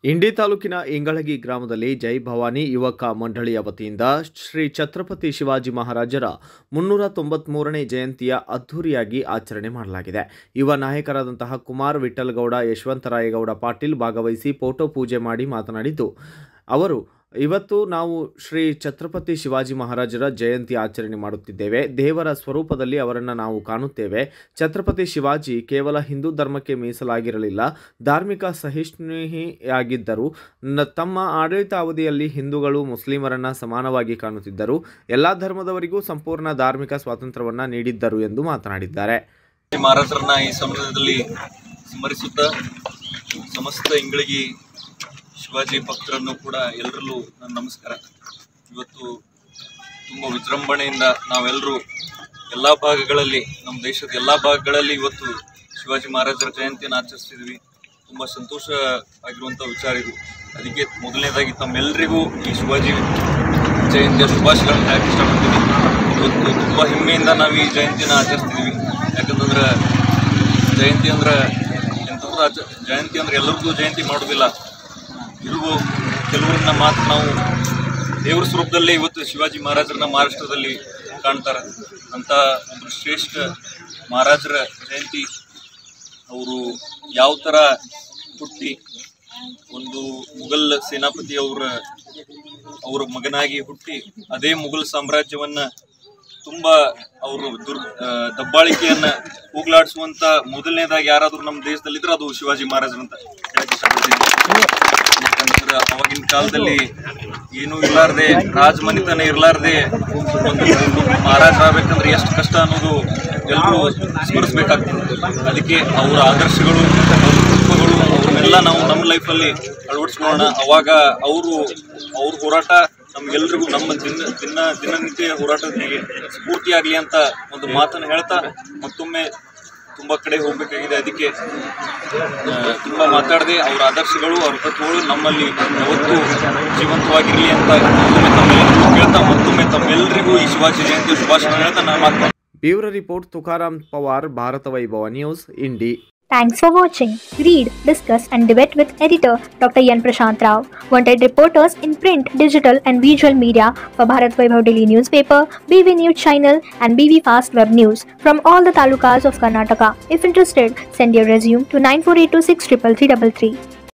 ಇಂಡಿ ತಾಲೂಕಿನ ಇಂಗಳಗಿ ಗ್ರಾಮದಲ್ಲಿ ಜೈ ಭವಾನಿ ಯುವಕ ಮಂಡಳಿಯ ವತಿಯಿಂದ ಶ್ರೀ ಛತ್ರಪತಿ ಶಿವಾಜಿ ಮಹಾರಾಜರ ಮುನ್ನೂರ ತೊಂಬತ್ಮೂರನೇ ಜಯಂತಿಯ ಅದ್ಧೂರಿಯಾಗಿ ಆಚರಣೆ ಮಾಡಲಾಗಿದೆ ಯುವ ನಾಯಕರಾದಂತಹ ಕುಮಾರ್ ವಿಠ್ಠಲಗೌಡ ಯಶವಂತರಾಯಗೌಡ ಪಾಟೀಲ್ ಭಾಗವಹಿಸಿ ಫೋಟೋ ಪೂಜೆ ಮಾಡಿ ಮಾತನಾಡಿದ್ದು ಅವರು ಇವತ್ತು ನಾವು ಶ್ರೀ ಛತ್ರಪತಿ ಶಿವಾಜಿ ಮಹಾರಾಜರ ಜಯಂತಿ ಆಚರಣೆ ಮಾಡುತ್ತಿದ್ದೇವೆ ದೇವರ ಸ್ವರೂಪದಲ್ಲಿ ಅವರನ್ನು ನಾವು ಕಾಣುತ್ತೇವೆ ಛತ್ರಪತಿ ಶಿವಾಜಿ ಕೇವಲ ಹಿಂದೂ ಧರ್ಮಕ್ಕೆ ಮೀಸಲಾಗಿರಲಿಲ್ಲ ಧಾರ್ಮಿಕ ಸಹಿಷ್ಣುಹಿಯಾಗಿದ್ದರು ನ- ತಮ್ಮ ಆಡಳಿತ ಅವಧಿಯಲ್ಲಿ ಹಿಂದೂಗಳು ಮುಸ್ಲಿಮರನ್ನು ಸಮಾನವಾಗಿ ಕಾಣುತ್ತಿದ್ದರು ಎಲ್ಲ ಧರ್ಮದವರಿಗೂ ಸಂಪೂರ್ಣ ಧಾರ್ಮಿಕ ಸ್ವಾತಂತ್ರ್ಯವನ್ನು ನೀಡಿದ್ದರು ಎಂದು ಮಾತನಾಡಿದ್ದಾರೆ ಮಹಾರಾಜರನ್ನ ಈ ಸಂದರ್ಭದಲ್ಲಿ ಸ್ಮರಿಸುತ್ತಾ ಸಮಸ್ತ ಇಂಗಳಿಗೆ ಶಿವಾಜಿ ಭಕ್ತರನ್ನು ಕೂಡ ಎಲ್ಲರಲ್ಲೂ ನನ್ನ ನಮಸ್ಕಾರ ಇವತ್ತು ತುಂಬ ವಿಜೃಂಭಣೆಯಿಂದ ನಾವೆಲ್ಲರೂ ಎಲ್ಲ ಭಾಗಗಳಲ್ಲಿ ನಮ್ಮ ದೇಶದ ಎಲ್ಲ ಭಾಗಗಳಲ್ಲಿ ಇವತ್ತು ಶಿವಾಜಿ ಮಹಾರಾಜರ ಜಯಂತಿಯನ್ನು ಆಚರಿಸ್ತಿದ್ವಿ ತುಂಬ ಸಂತೋಷ ಆಗಿರುವಂಥ ವಿಚಾರ ಇದು ಅದಕ್ಕೆ ಮೊದಲನೇದಾಗಿ ತಮ್ಮೆಲ್ಲರಿಗೂ ಈ ಶಿವಾಜಿ ಜಯಂತಿಯ ಶುಭಾಶಯಗಳನ್ನು ಹೇಳಕ್ಕೆ ಇಷ್ಟಪಡ್ತೀನಿ ಇವತ್ತು ತುಂಬ ಹೆಮ್ಮೆಯಿಂದ ನಾವು ಈ ಜಯಂತಿನ ಆಚರಿಸ್ತಿದ್ವಿ ಯಾಕಂತಂದ್ರೆ ಜಯಂತಿ ಅಂದ್ರೆ ಎಂಥವ್ರು ಆಚ ಜಯಂತಿ ಅಂದ್ರೆ ಎಲ್ಲರಿಗೂ ಜಯಂತಿ ಮಾಡೋದಿಲ್ಲ ಇರಿಗೂ ಕೆಲವರನ್ನ ಮಾತ್ರ ನಾವು ದೇವ್ರ ಸ್ವರೂಪದಲ್ಲೇ ಇವತ್ತು ಶಿವಾಜಿ ಮಹಾರಾಜರನ್ನ ಮಹಾರಾಷ್ಟ್ರದಲ್ಲಿ ಕಾಣ್ತಾರೆ ಅಂತ ಒಬ್ಬರು ಶ್ರೇಷ್ಠ ಮಹಾರಾಜರ ಜಯಂತಿ ಅವರು ಯಾವ ಥರ ಹುಟ್ಟಿ ಒಂದು ಮುಘಲ್ ಸೇನಾಪತಿ ಅವರ ಅವರ ಮಗನಾಗಿ ಹುಟ್ಟಿ ಅದೇ ಮುಘಲ್ ಸಾಮ್ರಾಜ್ಯವನ್ನ ತುಂಬಾ ಅವರು ದುರ್ ಆ, ದಬ್ಬಾಳಿಕೆಯನ್ನ ಹೋಗ್ಲಾಡಿಸುವಂತ ಮೊದಲನೇದಾಗಿ ಯಾರಾದ್ರೂ ನಮ್ಮ ದೇಶದಲ್ಲಿದ್ರೆ ಅದು ಶಿವಾಜಿ ಮಹಾರಾಜರಂತ ಹೇಳಕ್ ಇಷ್ಟಪಡ್ತೀನಿ ಯಾಕಂದ್ರೆ ಅವಾಗಿನ ಕಾಲದಲ್ಲಿ ಏನೂ ಇರ್ಲಾರ್ದೆ ರಾಜಮನಿತನ ಇರ್ಲಾರ್ದೆ ಒಂದು ಮಹಾರಾಜ ಆಗ್ಬೇಕಂದ್ರೆ ಎಷ್ಟು ಕಷ್ಟ ಅನ್ನೋದು ಎಲ್ಲರೂ ಸ್ಮರಿಸ್ಬೇಕಾಗ್ತದೆ ಅದಕ್ಕೆ ಅವರ ಆದರ್ಶಗಳು ಅವ್ರ ತತ್ವಗಳು ಅವ್ರನ್ನೆಲ್ಲ ನಾವು ನಮ್ಮ ಲೈಫಲ್ಲಿ ಅಳವಡಿಸ್ಕೊಳ್ಳೋಣ ಅವಾಗ ಅವರು ಅವ್ರ ಹೋರಾಟ ನಮ್ಗೆಲ್ರಿಗೂ ನಮ್ಮ ದಿನ ದಿನ ದಿನನಿತ್ಯ ಹೋರಾಟಕ್ಕೆ ಸ್ಫೂರ್ತಿಯಾಗಲಿ ಅಂತ ಒಂದು ಮಾತನ್ನು ಹೇಳ್ತಾ ಮತ್ತೊಮ್ಮೆ ತುಂಬ ಕಡೆ ಹೋಗಬೇಕಾಗಿದೆ ಅದಕ್ಕೆ ಆ, ತುಂಬ ಮಾತಾಡದೆ ಅವರ ಆದರ್ಶಗಳು ಅವ್ರ ತತ್ವಗಳು ನಮ್ಮಲ್ಲಿ ಯಾವತ್ತೂ ಜೀವಂತವಾಗಿರಲಿ ಅಂತ ಮತ್ತೊಮ್ಮೆ ತಮ್ಮೆಲ್ಲರಿಗೂ ಕೇಳ್ತಾ ಮತ್ತೊಮ್ಮೆ ತಮ್ಮೆಲ್ಲರಿಗೂ ಈ ಶಿವಾಜಿ ಜಯಂತಿ ಶುಭಾಶಯ ಹೇಳ್ತಾ ನಾನು ಮಾತು bureau report Tukaram Pawar Bharat Vaibhav news ಇಂಡಿ Thanks for watching. Read, discuss, and debate with editor Dr. Yan Prashant Rao. Wanted reporters in print, digital, and visual media for Bharat Vaibhav Daily newspaper, BV News channel, and BV Fast Web News from all the talukas of Karnataka. If interested, send your resume to 9482633333.